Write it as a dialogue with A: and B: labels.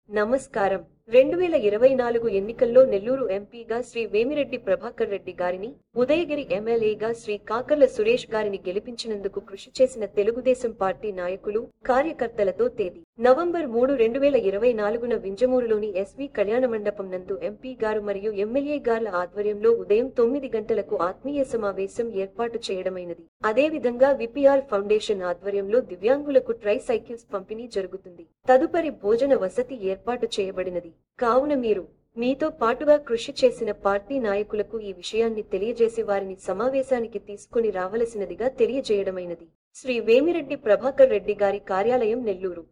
A: నమస్కారం రెండు వేల ఇరవై నాలుగు ఎన్నికల్లో నెల్లూరు ఎంపీగా శ్రీ వేమిరెడ్డి ప్రభాకర్ రెడ్డి గారిని ఉదయగిరి ఎమ్మెల్యేగా శ్రీ కాకర్ల సురేష్ గారిని గెలిపించినందుకు కృషి చేసిన తెలుగుదేశం పార్టీ నాయకులు కార్యకర్తలతో తేదీ నవంబర్ మూడు రెండు వేల ఇరవై నాలుగున వింజమూరులోని ఎస్వి కళ్యాణ మండపం నందు ఎంపీ గారు మరియు ఎమ్మెల్యే గార్ల ఆధ్వర్యంలో ఉదయం తొమ్మిది గంటలకు ఆత్మీయ సమావేశం ఏర్పాటు చేయడమైనది అదేవిధంగా విపిఆర్ ఫౌండేషన్ ఆధ్వర్యంలో దివ్యాంగులకు ట్రై సైకిల్స్ పంపిణీ జరుగుతుంది తదుపరి భోజన వసతి ఏర్పాటు చేయబడినది కావున మీరు మీతో పాటుగా కృషి చేసిన పార్టీ నాయకులకు ఈ విషయాన్ని తెలియజేసి వారిని సమావేశానికి తీసుకుని రావలసినదిగా తెలియజేయడమైనది శ్రీ వేమిరెడ్డి ప్రభాకర్ రెడ్డి గారి కార్యాలయం నెల్లూరు